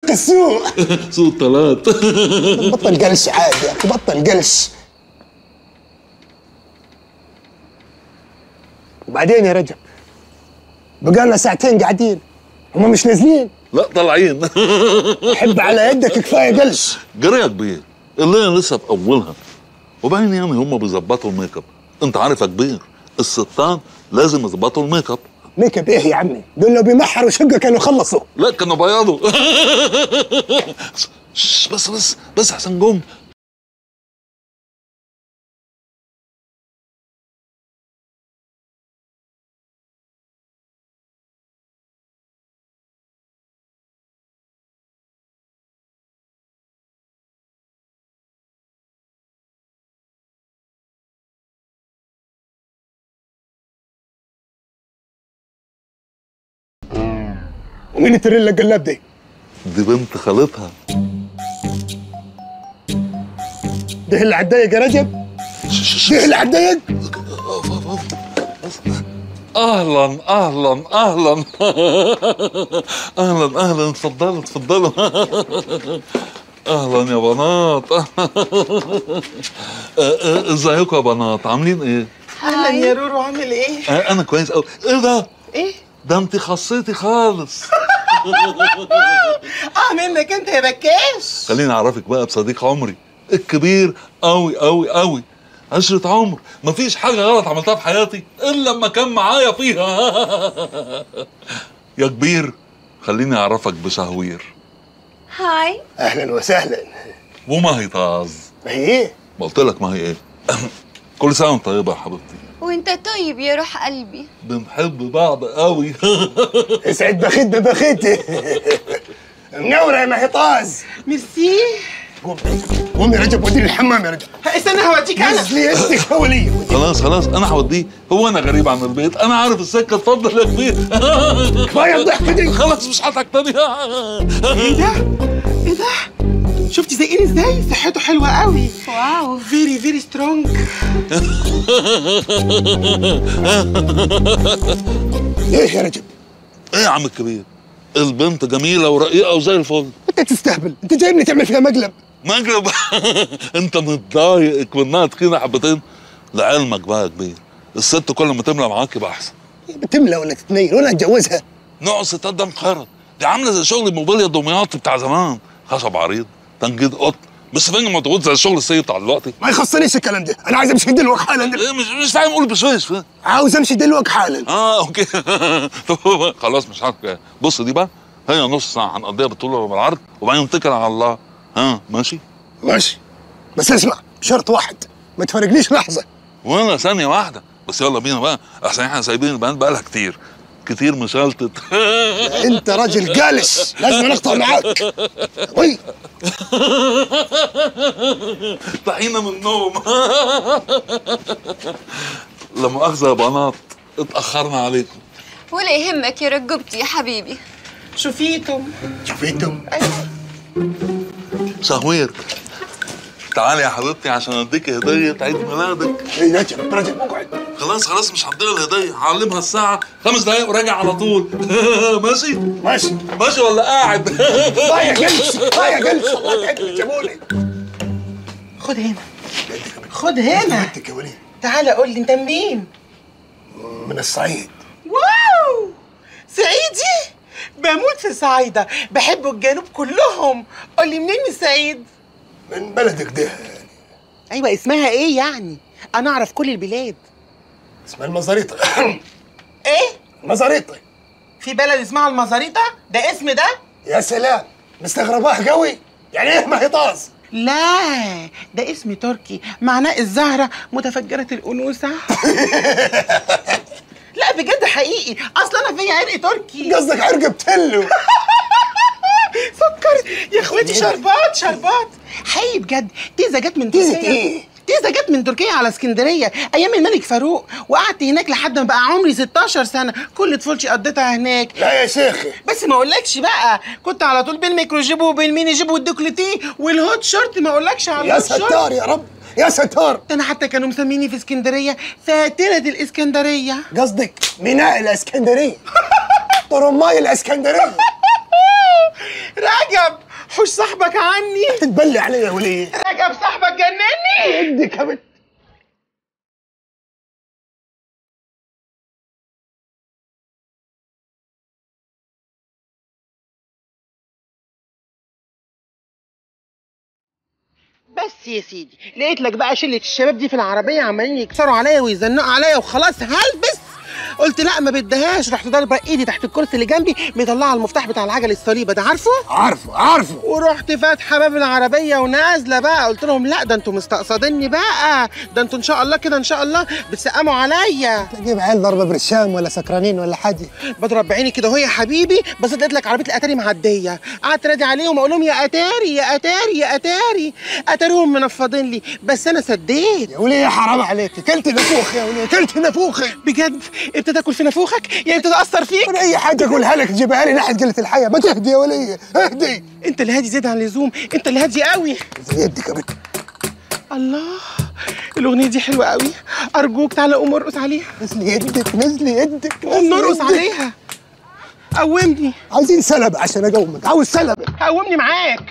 طق السوق سوق ثلاث بطل قلش عادي يا اخي بطل قلش وبعدين يا رجب بقالنا ساعتين قاعدين هم مش نازلين لا طالعين حب على يدك كفايه قلش جري يا كبير الليله لسه في اولها وبعدين يعني هم بيظبطوا الميك اب انت عارف يا كبير الستان لازم يظبطوا الميك اب ميك اب ايه يا عمي دول لو بيمحروا شقه كانوا خلصوا لا كانوا بياضوا شش، بس بس بس احسن جم ومين التريلا القلاب دي؟ دي بنت خالتها ده اللي عالضيق يا رجب؟ شش، شش، ده اللي عالضيق؟ اهلا اهلا اهلا اهلا اهلا اتفضلوا اتفضلوا اهلا يا بنات آه، آه، ازيكم يا بنات عاملين ايه؟ اهلا يا رورو عامل ايه؟ آه، انا كويس قوي ايه ده؟ ايه؟ ده انت خصيتي خالص اه منك انت يا بكاش خليني اعرفك بقى بصديق عمري الكبير قوي قوي قوي عشرة عمر مفيش حاجة غلط عملتها في حياتي إلا لما كان معايا فيها يا كبير خليني أعرفك بشهوير هاي اهلا وسهلا وما هي طاز ما هي ايه؟ ما قلت لك ما هي إيه كل سنة وأنت طيبة يا حبيبتي وانت طيب يا روح قلبي بنحب بعض قوي اسعد بخيت ببخيتي منورة يا محيطاز ميرسي قوم قوم يا رجب وديني الحمام يا رجب استنى هوديك انا نزلي يدك ولية خلاص خلاص أنا هوديه هو أنا غريب عن البيت أنا عارف السكة اتفضل يا كبير كفاية الضحكة دي خلاص مش هضحك تاني ايه ده؟ ايه ده؟ شفتي زي ازاي؟ صحته حلوة قوي واو فيري فيري سترونج ايه يا رجب؟ إيه يا عم الكبير البنت جميلة ورقيقة وزي الفل انت تستهبل انت جايبني تعمل فيها مقلب مقلب انت متضايق منها تخينه حبتين لعلمك بقى يا كبير الست كل ما تملى معاك يبقى احسن بتملى ولا تتنين ولا اتجوزها نوع ستات ده مخرط دي عامله زي شغل الموبيليا الدمياطي بتاع زمان خشب عريض تنجيد قطن بس فين مضغوط زي الشغل السيء بتاع دلوقتي ما يخصنيش الكلام ده انا عايز امشي دلوقتي حالا إيه مش مش فاهم قول بشويش فاهم عاوز امشي دلوقتي حالا اه اوكي طب خلاص مش عارف بص دي بقى هي نص ساعه هنقضيها بالطول وبالعرض وبعدين نتكل على الله ها ماشي ماشي بس اسمع بشرط واحد ما تفرقنيش لحظة ولا ثانية واحدة بس يلا بينا بقى احسن احنا سايبين البنات بقالها كتير كتير مشلتت انت راجل جالس لازم نقطع معاك وي طحينة من النوم لا مؤاخذة يا بنات اتأخرنا عليكم ولا يهمك يا رجبتي يا حبيبي شوفيتم شوفيتم شهوير تعالي يا حبيبتي عشان اديك هدية عيد ميلادك ايه رجب رجب اقعد خلاص خلاص مش هديها الهدية هعلمها الساعة خمس دقايق وراجع على طول ماشي ماشي ماشي ولا قاعد ضايع جلس ضايع جلس الله يعينك جابوني خد هنا خد هنا انت يا وليد تعالى قول لي انت منين؟ من الصعيد واو صعيدي بموت في صعيدة بحبوا الجنوب كلهم قول لي منين من الصعيد؟ من بلدك ده ايوه اسمها ايه يعني؟ انا اعرف كل البلاد اسمها المزاريطة ايه؟ مزاريطة في بلد اسمها المزاريطة؟ ده اسم ده؟ يا سلام مستغرباه قوي يعني ايه محيطاز لا ده اسم تركي معناه الزهرة متفجرة الأنوثة لا بجد حقيقي أصل أنا فيا عرق تركي قصدك عرق بتلو سكر يا اخواتي شربات شربات حقيقي بجد تيزا جت من تيزا تركيا إيه؟ تيزا جت من تركيا على اسكندريه ايام الملك فاروق وقعدت هناك لحد ما بقى عمري 16 سنه كل طفولتي قضيتها هناك لا يا شيخي بس ما اقولكش بقى كنت على طول بالميكرو جيب وبالميني جيب والدوكليتي والهوت شورت ما اقولكش على يا الهوت شورت ستار يا رب يا ستار ده انا حتى كانوا مسميني في اسكندريه فاتنه الاسكندريه قصدك ميناء الاسكندريه طرماي الاسكندريه رجب حوش صاحبك عني تتبلي علي يا وليه رجب صاحبك جنني يدك يا بنت بس يا سيدي لقيت لك بقى شله الشباب دي في العربيه عمالين يكسروا عليا ويزنقوا عليا وخلاص هلبس قلت لا ما بدهاش رحت ضاربه ايدي تحت الكرسي اللي جنبي مطلعه المفتاح بتاع العجل الصليبه ده عارفه عارفه عارفه ورحت فاتحه باب العربيه ونازله بقى قلت لهم لا ده انتوا مستقصديني بقى ده انتوا ان شاء الله كده ان شاء الله بتسقموا عليا تجيب عيال ضربه برشام ولا سكرانين ولا حاجه بضرب بعيني كده وهي يا حبيبي بس لقيت لك عربيه الاتاري معديه قعدت انادي عليهم اقول لهم يا اتاري يا اتاري يا اتاري اتاريهم منفضين لي بس انا سديت يا وليه حرام عليك كلت نفوخ يا وليه كلت نفوخ بجد ابتدى اكل في نافوخك يعني ابتدى اثر فيك من اي حاجه اقولها لك تجيبها لي ناحيه قله الحياه ما تهدي يا وليه اهدي انت اللي هادي زياده عن اللزوم انت اللي هادي قوي يدك يا بنت الله الاغنيه دي حلوه قوي ارجوك تعالى قوم ارقص عليها نزلي يدك نزلي يدك قوم نزلي نرقص يدك. عليها قومني عايزين سلبة عشان اقومك عاوز سلبة قومني معاك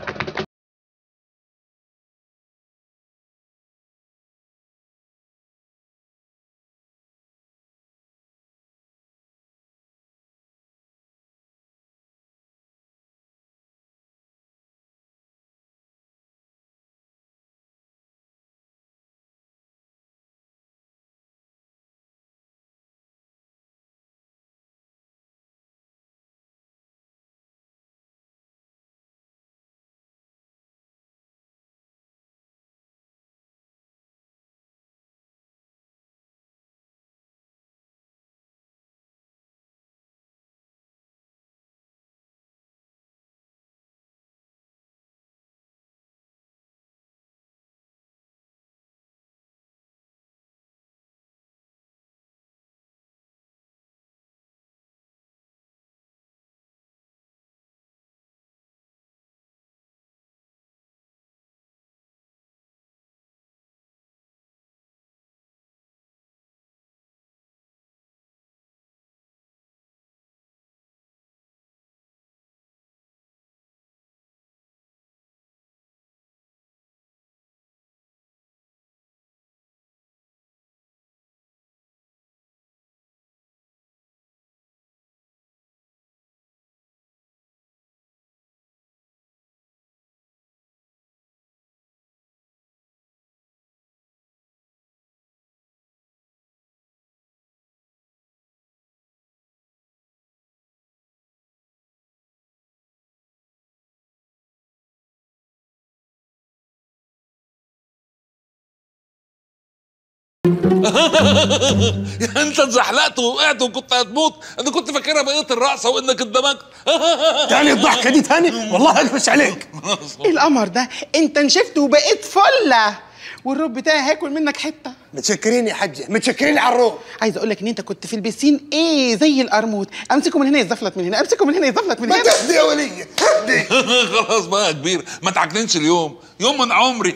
يعني انت اتزحلقت ووقعت وكنت هتموت انا كنت فاكرها بقيه الرقصه وانك اندمجت تاني الضحكة دي تاني والله اكبس عليك ايه القمر ده انت نشفت وبقيت فله والروب بتاعي هياكل منك حته متشكرين يا حجة متشكرين على الروح عايز اقول لك ان انت كنت في البسين ايه زي القرموط امسكه من هنا يزفلت من هنا امسكه من هنا يزفلت من ما هنا تهدي يا ولية اهدي خلاص بقى يا كبير ما تعكننش اليوم يوم من عمري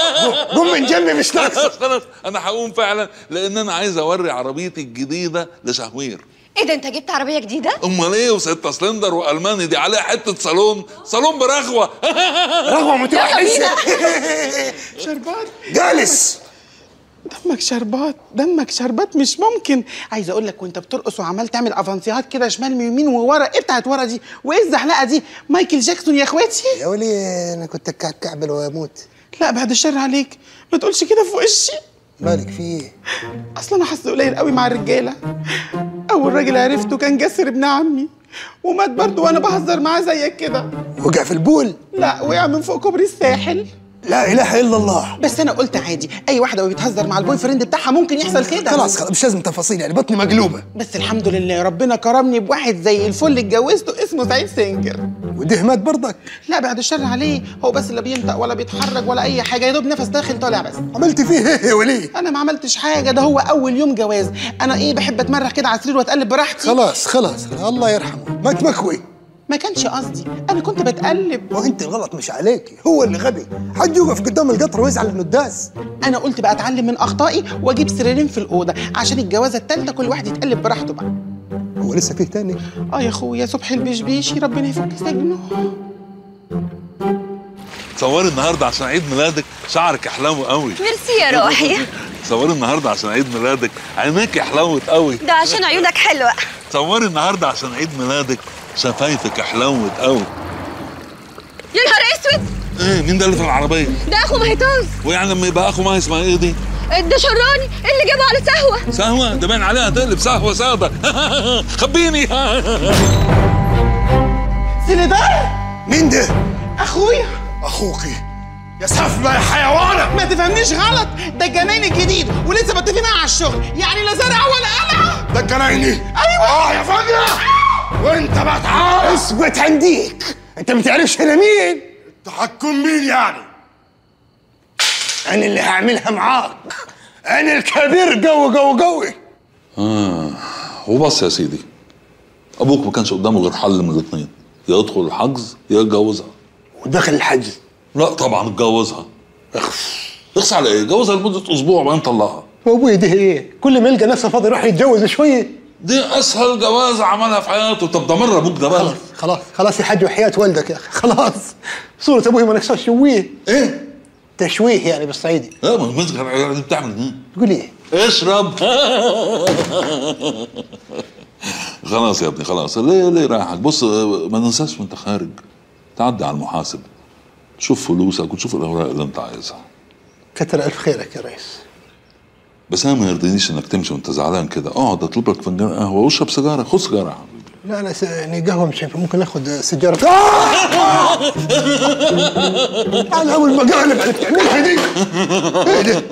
قوم من جنبي مش ناقص خلاص خلاص انا هقوم فعلا لان انا عايز اوري عربيتي الجديده لشهوير ايه ده انت جبت عربيه جديده امال ايه وستة سلندر والماني دي عليها حته صالون صالون برغوه رغوة متوحشة شربات جالس دمك شربات دمك شربات مش ممكن عايز اقول لك وانت بترقص وعمال تعمل افانسيات كده شمال يمين وورا ايه بتاعت ورا دي وايه الزحلقه دي مايكل جاكسون يا اخواتي يا ولية انا كنت كعبل واموت لا بعد الشر عليك ما تقولش كده في وشي مالك في ايه اصلا انا حظي قليل قوي مع الرجاله اول راجل عرفته كان جاسر ابن عمي ومات برضه وانا بهزر معاه زيك كده وقع في البول لا وقع من فوق كوبري الساحل لا اله الا الله بس انا قلت عادي اي واحده وهي بتهزر مع البوي فريند بتاعها ممكن يحصل كده خلاص خلاص مش لازم تفاصيل يعني بطني مقلوبة بس الحمد لله ربنا كرمني بواحد زي الفل اتجوزته اسمه سعيد سنجر وده مات برضك لا بعد الشر عليه هو بس لا بينطق ولا بيتحرك ولا اي حاجه يا دوب نفس داخل طالع بس عملت فيه ايه يا ولية انا ما عملتش حاجه ده هو اول يوم جواز انا ايه بحب اتمرح كده على السرير واتقلب براحتي خلاص خلاص الله يرحمه مات مكوي ما كانش قصدي انا كنت بتقلب وانت الغلط مش عليك هو اللي غبي حد يوقف قدام القطر ويزعل انه داس انا قلت بقى اتعلم من اخطائي واجيب سريرين في الاوضه عشان الجوازه التالته كل واحد يتقلب براحته بقى هو لسه فيه تاني اه يا اخويا صبحي البشبيشي ربنا يفك سجنه تصوري النهارده عشان عيد ميلادك شعرك حلو قوي ميرسي يا روحي تصوري النهارده عشان عيد ميلادك عينيك حلوت قوي ده عشان عيونك حلوة تصوري النهارده عشان عيد ميلادك شفايفك حلوت قوي يا نهار اسود ايه مين ده اللي في العربيه ده اخو مهيتوز ويعني لما يبقى اخو ما اسمها ايه دي ده شراني اللي جابه على سهوة سهوة ده باين عليها تقلب سهوة سادة خبيني سندال مين ده؟ اخويا اخوكي يا سفمة يا حيوانة ما تفهمنيش غلط ده الجناين الجديد ولسه متفقين معاه على الشغل يعني لا زرع ولا قلع ده الجنايني ايوه اه يا فجرة وانت بقى تعال اثبت عنديك انت ما تعرفش انا مين تحكم مين يعني انا اللي هعملها معاك انا الكبير قوي قوي قوي وبص يا سيدي ابوك ما كانش قدامه غير حل من الاثنين يا يدخل الحجز يا يتجوزها ودخل الحجز لا طبعا اتجوزها اخس على ايه جوزها لمدة اسبوع بعدين طلقها وابوي ده ايه كل ما يلقى نفسه فاضي يروح يتجوز شويه دي اسهل جوازة عملها في حياته طب ده مرة ابوك ده بقى خلاص خلاص خلاص يا حاج وحياة والدك يا اخي خلاص صورة ابوي ما نكسرش شويه ايه تشويه يعني بالصعيدي لا ما المسك دي بتعمل ايه تقول ايه اشرب خلاص يا ابني خلاص ليه ليه رايحك بص ما ننساش وانت خارج تعدي على المحاسب شوف فلوسك وتشوف الاوراق اللي انت عايزها كتر الف خيرك يا ريس بس انا ما يرضينيش انك تمشي وانت زعلان كده اقعد اطلب لك فنجان قهوه واشرب سيجاره خد سيجاره يا حبيبي لا انا س... يعني قهوه مش هينفع ممكن ناخد سيجاره آه! انا اول ما قالب عليك تعملها دي ايه ده